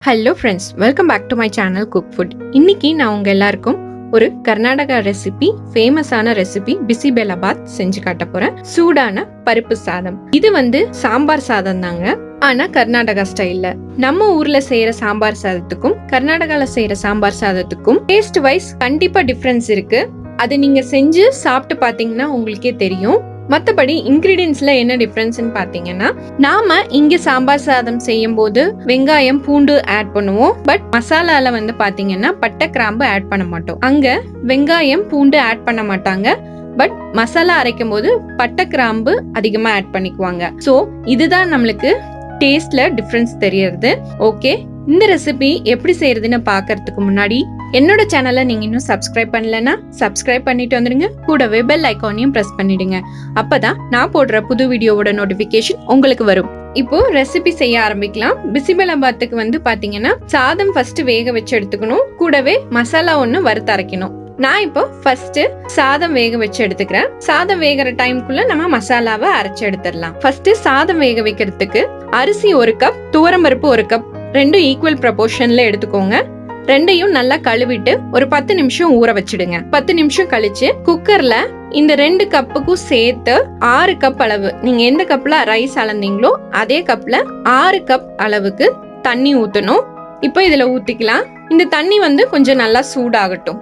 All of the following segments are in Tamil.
hello friends welcome back to my channel cook food இன்னைக்கு நான் உங்க எல்லாருக்கும் ஒரு கர்நாடகா ரெசிபி ஃபேமஸான ரெசிபி பிசிபெலாபாத் செஞ்சு காட்ட போறேன் சூடான பருப்பு சாதம் இது வந்து சாம்பார் சாதம் தாங்க ஆனா கர்நாடகா ஸ்டைல்ல நம்ம ஊர்ல செய்யற சாம்பார் சாதத்துக்கும் கர்நாடகால செய்யற சாம்பார் சாதத்துக்கும் டேஸ்ட் வைஸ் கண்டிப்பா டிஃபரன்ஸ் இருக்கு அது நீங்க செஞ்சு சாப்பிட்டு பாத்தீங்கன்னா உங்களுக்கே தெரியும் மத்தபடி இன்கிரீடியன்ஸ்ல என்ன டிஃபரன்ஸ்னு பாத்தீங்கன்னா நாம இங்க சாம்பார் சாதம் செய்யும் போது வெங்காயம் பூண்டு ஆட் பண்ணுவோம் பட் மசாலால வந்து பாத்தீங்கன்னா பட்டை கிராம்பு ஆட் பண்ண மாட்டோம் அங்க வெங்காயம் பூண்டு ஆட் பண்ண மாட்டாங்க பட் மசாலா அரைக்கும் போது பட்டை கிராம்பு அதிகமா ஆட் பண்ணிக்குவாங்க சோ இதுதான் நம்மளுக்கு டேஸ்ட்ல டிஃபரன்ஸ் தெரியறது ஓகே இந்த ரெசிபி எப்படி செய்யறதுன்னு பாக்குறதுக்கு முன்னாடி என்னோட சேனலை நீங்க இன்னும் சப்ஸ்கிரைப் பண்ணலனா சப்ஸ்கிரைப் பண்ணிட்டு வந்துருங்க கூடவே பெல் ஐக்கானையும் பிரஸ் பண்ணிடுங்க அப்பதான் நான் போடுற புது வீடியோவோட நோட்டிபிகேஷன் உங்களுக்கு வரும் இப்போ ரெசிபி செய்ய ஆரம்பிக்கலாம் பிசிபெலாபாத்துக்கு வந்து பாத்தீங்கன்னா சாதம் ஃபர்ஸ்ட் வேக வச்சு எடுத்துக்கணும் கூடவே மசாலா ஒண்ணு வறுத்து அரைக்கணும் நான் இப்போ ஃபர்ஸ்ட் சாதம் வேக வச்சு எடுத்துக்கிறேன் சாதம் வேகிற டைம்குள்ள நம்ம மசாலாவை அரைச்சு எடுத்துடலாம் ஃபர்ஸ்ட் சாதம் வேக வைக்கிறதுக்கு அரிசி ஒரு கப் துவரம்பருப்பு ஒரு கப் ரெண்டும் ஈக்குவல் ப்ரப்போர்ஷன்ல எடுத்துக்கோங்க ரெண்டையும் நல்லா கழுவிட்டு ஒரு பத்து நிமிஷம் ஊற வச்சிடுங்க பத்து நிமிஷம் கழிச்சு குக்கர்ல இந்த ரெண்டு கப்புக்கும் சேர்த்து ஆறு கப் அளவு நீங்க எந்த கப்ல ரைஸ் அளந்தீங்களோ அதே கப்ல ஆறு கப் அளவுக்கு தண்ணி ஊத்தணும் இப்போ இதுல ஊத்திக்கலாம் இந்த தண்ணி வந்து கொஞ்சம் நல்லா சூடாகட்டும்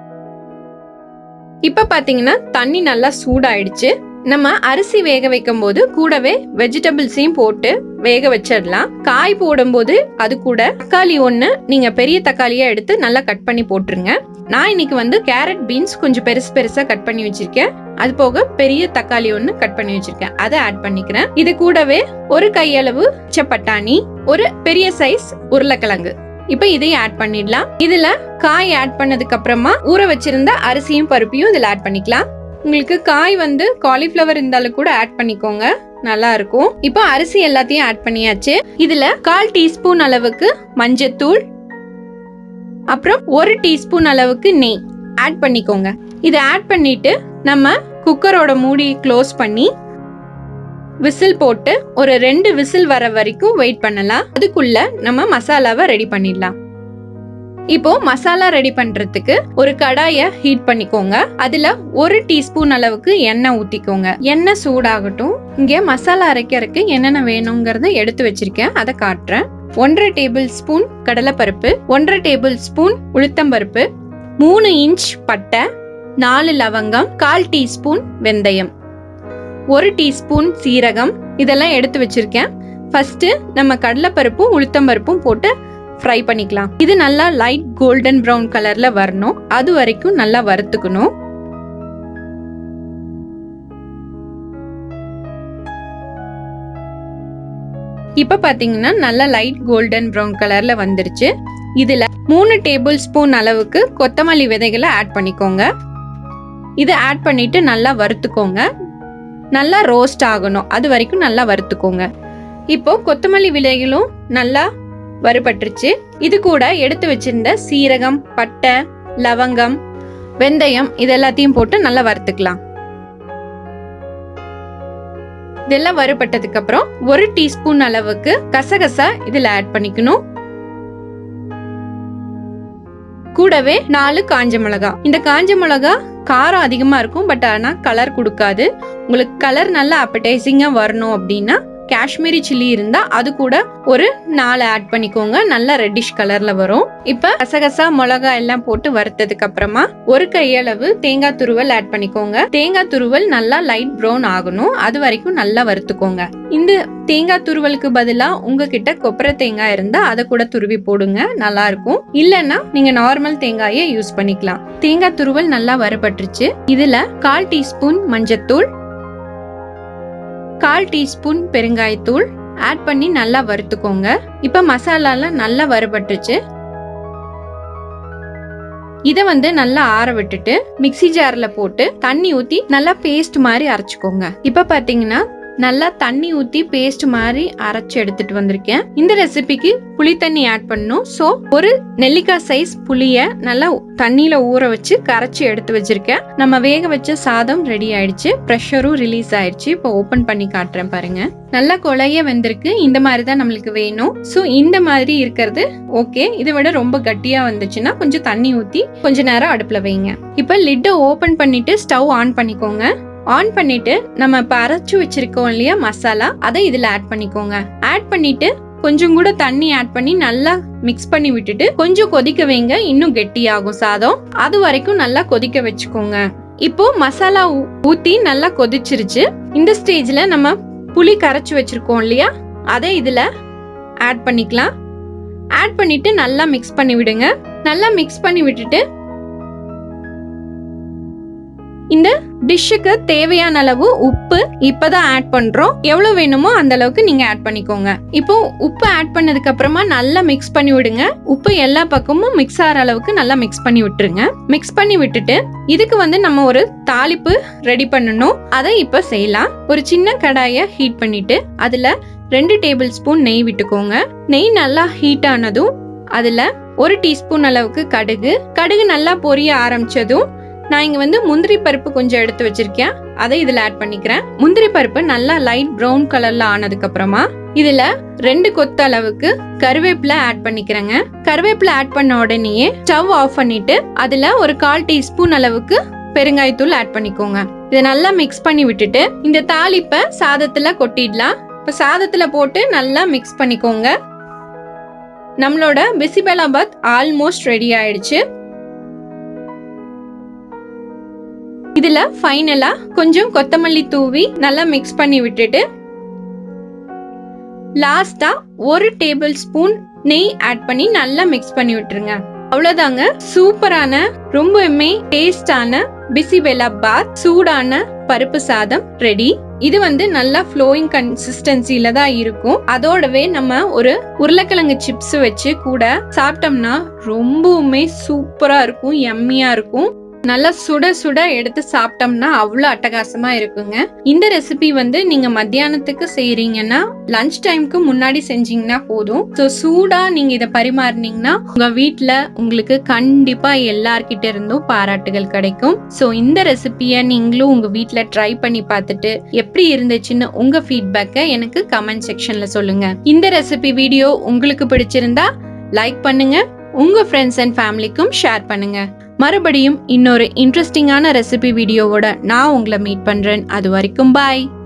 இப்ப பாத்தீங்கன்னா தண்ணி நல்லா சூடாயிடுச்சு நம்ம அரிசி வேக வைக்கும் போது கூடவே வெஜிடபிள்ஸையும் போட்டு வேக வச்சிடலாம் காய் போடும்போது அது கூட தக்காளி ஒன்று நீங்க பெரிய தக்காளியா எடுத்து நல்லா கட் பண்ணி போட்டுருங்க நான் இன்னைக்கு வந்து கேரட் பீன்ஸ் கொஞ்சம் பெருசு பெருசா கட் பண்ணி வச்சிருக்கேன் அது போக பெரிய தக்காளி ஒன்று கட் பண்ணி வச்சிருக்கேன் அதை ஆட் பண்ணிக்கிறேன் இது கூடவே ஒரு கையளவு பட்டாணி ஒரு பெரிய சைஸ் உருளைக்கிழங்கு இப்ப இதையும் ஆட் பண்ணிடலாம் இதுல காய் ஆட் பண்ணதுக்கு அப்புறமா ஊற வச்சிருந்த அரிசியும் பருப்பையும் இதுல ஆட் பண்ணிக்கலாம் உங்களுக்கு காய் வந்து காலிஃப்ளவர் இருந்தாலும் கூட ஆட் பண்ணிக்கோங்க நல்லா இருக்கும் இப்போ அரிசி எல்லாத்தையும் ஆட் பண்ணியாச்சு இதுல கால் டீஸ்பூன் அளவுக்கு மஞ்சத்தூள் அப்புறம் ஒரு டீஸ்பூன் அளவுக்கு நெய் ஆட் பண்ணிக்கோங்க இதை ஆட் பண்ணிட்டு நம்ம குக்கரோட மூடி க்ளோஸ் பண்ணி விசில் போட்டு ஒரு ரெண்டு விசில் வர வரைக்கும் வெயிட் பண்ணலாம் அதுக்குள்ள நம்ம மசாலாவை ரெடி பண்ணிடலாம் இப்போ மசாலா ரெடி பண்றதுக்கு ஒரு கடாய ஹீட் பண்ணிக்கோங்க அதுல ஒரு டீஸ்பூன் அளவுக்கு எண்ணெய் ஊத்திக்கோங்க எண்ணெய் சூடாகட்டும் இங்க மசாலா அரைக்கிறதுக்கு என்னென்ன வேணுங்கிறத எடுத்து வச்சிருக்கேன் அதை காட்டுறேன் ஒன்றரை டேபிள் ஸ்பூன் கடலைப்பருப்பு ஒன்றரை டேபிள் ஸ்பூன் உளுத்தம்பருப்பு மூணு இன்ச் பட்டை நாலு லவங்கம் கால் டீஸ்பூன் வெந்தயம் ஒரு டீஸ்பூன் சீரகம் இதெல்லாம் எடுத்து வச்சிருக்கேன் ஃபர்ஸ்ட் நம்ம கடலைப்பருப்பும் உளுத்தம்பருப்பும் போட்டு ஃப்ரை பண்ணிக்கலாம் இது நல்லா லைட் கோல்டன் ப்ரௌன் கலர்ல வரணும் அது வரைக்கும் நல்லா வறுத்துக்கணும் இப்ப பாத்தீங்கன்னா நல்லா லைட் கோல்டன் ப்ரௌன் கலர்ல வந்துருச்சு இதுல மூணு டேபிள் ஸ்பூன் அளவுக்கு கொத்தமல்லி விதைகளை ஆட் பண்ணிக்கோங்க இதை ஆட் பண்ணிட்டு நல்லா வறுத்துக்கோங்க நல்லா ரோஸ்ட் ஆகணும் அது வரைக்கும் நல்லா வறுத்துக்கோங்க இப்போ கொத்தமல்லி விதைகளும் நல்லா வறுபட்டுருச்சு இது கூட எடுத்து வச்சிருந்த சீரகம் பட்டை லவங்கம் வெந்தயம் இது எல்லாத்தையும் போட்டு நல்லா வறுத்துக்கலாம் இதெல்லாம் வறுபட்டதுக்கு அப்புறம் ஒரு டீஸ்பூன் அளவுக்கு கசகசா இதுல ஆட் பண்ணிக்கணும் கூடவே நாலு காஞ்ச மிளகா இந்த காஞ்ச மிளகா காரம் அதிகமா இருக்கும் பட் ஆனா கலர் கொடுக்காது உங்களுக்கு கலர் நல்லா அப்படைசிங்கா வரணும் அப்படின்னா காஷ்மீரி சில்லி இருந்தா அது கூட ஒரு நாலு ஆட் பண்ணிக்கோங்க நல்லா ரெட்டிஷ் கலர்ல வரும் இப்ப கசகசா மிளகா எல்லாம் போட்டு வறுத்ததுக்கு அப்புறமா ஒரு கையளவு தேங்காய் துருவல் ஆட் பண்ணிக்கோங்க தேங்காய் துருவல் நல்லா லைட் ப்ரௌன் ஆகணும் அது வரைக்கும் நல்லா வறுத்துக்கோங்க இந்த தேங்காய் துருவலுக்கு பதிலா உங்ககிட்ட கொப்பரை தேங்காய் இருந்தா அதை கூட துருவி போடுங்க நல்லா இருக்கும் இல்லைன்னா நீங்க நார்மல் தேங்காயை யூஸ் பண்ணிக்கலாம் தேங்காய் துருவல் நல்லா வறுபட்டுருச்சு இதுல கால் டீஸ்பூன் மஞ்சத்தூள் கால் டீஸ்பூன் பெருங்காயத்தூள் ஆட் பண்ணி நல்லா வறுத்துக்கோங்க இப்ப மசாலாலாம் நல்லா வறுபட்டுச்சு இத வந்து நல்லா ஆற விட்டுட்டு மிக்சி ஜார்ல போட்டு தண்ணி ஊத்தி நல்லா பேஸ்ட் மாதிரி அரைச்சுக்கோங்க இப்ப பாத்தீங்கன்னா நல்லா தண்ணி ஊத்தி பேஸ்ட் மாதிரி அரைச்சு எடுத்துட்டு வந்திருக்கேன் இந்த ரெசிபிக்கு புளி தண்ணி ஆட் பண்ணணும் ஸோ ஒரு நெல்லிக்காய் சைஸ் புளிய நல்லா தண்ணியில ஊற வச்சு கரைச்சி எடுத்து வச்சிருக்கேன் நம்ம வேக வச்ச சாதம் ரெடி ஆயிடுச்சு ப்ரெஷரும் ரிலீஸ் ஆயிடுச்சு இப்போ ஓபன் பண்ணி காட்டுறேன் பாருங்க நல்லா கொலைய வெந்திருக்கு இந்த மாதிரி தான் நம்மளுக்கு வேணும் ஸோ இந்த மாதிரி இருக்கிறது ஓகே இதை விட ரொம்ப கட்டியா வந்துச்சுன்னா கொஞ்சம் தண்ணி ஊத்தி கொஞ்ச நேரம் அடுப்புல வைங்க இப்போ லிட்டை ஓபன் பண்ணிட்டு ஸ்டவ் ஆன் பண்ணிக்கோங்க ஆன் பண்ணிட்டு நம்ம இப்ப அரைச்சு வச்சிருக்கோம் இல்லையா மசாலா அதை இதுல ஆட் பண்ணிக்கோங்க ஆட் பண்ணிட்டு கொஞ்சம் கூட தண்ணி ஆட் பண்ணி நல்லா மிக்ஸ் பண்ணி விட்டுட்டு கொஞ்சம் கொதிக்க வைங்க இன்னும் கெட்டியாகும் சாதம் அது வரைக்கும் நல்லா கொதிக்க வச்சுக்கோங்க இப்போ மசாலா ஊ- ஊத்தி நல்லா கொதிச்சிருச்சு இந்த ஸ்டேஜ்ல நம்ம புளி கரைச்சு வச்சிருக்கோம் இல்லையா அதை இதுல ஆட் பண்ணிக்கலாம் ஆட் பண்ணிட்டு நல்லா மிக்ஸ் பண்ணி விடுங்க நல்லா மிக்ஸ் பண்ணி விட்டுட்டு இந்த டிஷ்ஷுக்கு தேவையான அளவு உப்பு இப்பதான் ஆட் பண்றோம் எவ்வளவு வேணுமோ அந்த அளவுக்கு நீங்க ஆட் பண்ணிக்கோங்க இப்போ உப்பு ஆட் பண்ணதுக்கு அப்புறமா நல்லா மிக்ஸ் பண்ணி விடுங்க உப்பு எல்லா பக்கமும் மிக்ஸ் ஆகிற அளவுக்கு நல்லா மிக்ஸ் பண்ணி விட்டுருங்க மிக்ஸ் பண்ணி விட்டுட்டு இதுக்கு வந்து நம்ம ஒரு தாளிப்பு ரெடி பண்ணணும் அதை இப்ப செய்யலாம் ஒரு சின்ன கடாய ஹீட் பண்ணிட்டு அதுல ரெண்டு டேபிள் ஸ்பூன் நெய் விட்டுக்கோங்க நெய் நல்லா ஹீட் ஆனதும் அதுல ஒரு டீஸ்பூன் அளவுக்கு கடுகு கடுகு நல்லா பொரிய ஆரம்பிச்சதும் நான் இங்க வந்து முந்திரி பருப்பு கொஞ்சம் எடுத்து வச்சிருக்கேன் அதை இதுல ஆட் பண்ணிக்கிறேன் முந்திரி பருப்பு நல்லா லைட் பிரவுன் கலர்ல ஆனதுக்கு அப்புறமா இதுல ரெண்டு கொத்து அளவுக்கு கருவேப்பிலை ஆட் பண்ணிக்கிறேங்க கருவேப்பிலை ஆட் பண்ண உடனேயே ஸ்டவ் ஆஃப் பண்ணிட்டு அதுல ஒரு கால் டீஸ்பூன் அளவுக்கு பெருங்காயத்தூள் ஆட் பண்ணிக்கோங்க இதை நல்லா மிக்ஸ் பண்ணி விட்டுட்டு இந்த தாளிப்பை சாதத்துல கொட்டிடலாம் இப்ப சாதத்துல போட்டு நல்லா மிக்ஸ் பண்ணிக்கோங்க நம்மளோட பிசிபெலாபாத் ஆல்மோஸ்ட் ரெடி ஆயிடுச்சு இதுல ஃபைனலா கொஞ்சம் கொத்தமல்லி தூவி நல்லா மிக்ஸ் பண்ணி விட்டுட்டு லாஸ்டா ஒரு டேபிள் ஸ்பூன் நெய் ஆட் பண்ணி நல்லா மிக்ஸ் பண்ணி விட்டுருங்க அவ்வளவுதாங்க சூப்பரான ரொம்பவுமே டேஸ்டான பிசிபெலா பாத் சூடான பருப்பு சாதம் ரெடி இது வந்து நல்லா ஃப்ளோயிங் கன்சிஸ்டன்சில தான் இருக்கும் அதோடவே நம்ம ஒரு உருளைக்கிழங்கு சிப்ஸ் வச்சு கூட சாப்பிட்டோம்னா ரொம்பவுமே சூப்பரா இருக்கும் எம்மியா இருக்கும் நல்லா சுட சுட எடுத்து சாப்பிட்டோம்னா அவ்வளோ அட்டகாசமா இருக்குங்க இந்த ரெசிபி வந்து நீங்க மத்தியானத்துக்கு செய்றீங்கன்னா லஞ்ச் டைம்க்கு முன்னாடி செஞ்சீங்கன்னா போதும் ஸோ சூடா நீங்க இதை பரிமாறினீங்கன்னா உங்க வீட்ல உங்களுக்கு கண்டிப்பா எல்லார்கிட்ட இருந்தும் பாராட்டுகள் கிடைக்கும் ஸோ இந்த ரெசிபியை நீங்களும் உங்க வீட்ல ட்ரை பண்ணி பார்த்துட்டு எப்படி இருந்துச்சுன்னு உங்க ஃபீட்பேக்கை எனக்கு கமெண்ட் செக்ஷன்ல சொல்லுங்க இந்த ரெசிபி வீடியோ உங்களுக்கு பிடிச்சிருந்தா லைக் பண்ணுங்க உங்க ஃப்ரெண்ட்ஸ் அண்ட் ஃபேமிலிக்கும் ஷேர் பண்ணுங்க மறுபடியும் இன்னொரு இன்ட்ரெஸ்டிங்கான ரெசிபி வீடியோவோட நான் உங்களை மீட் பண்றேன் அது வரைக்கும் பாய்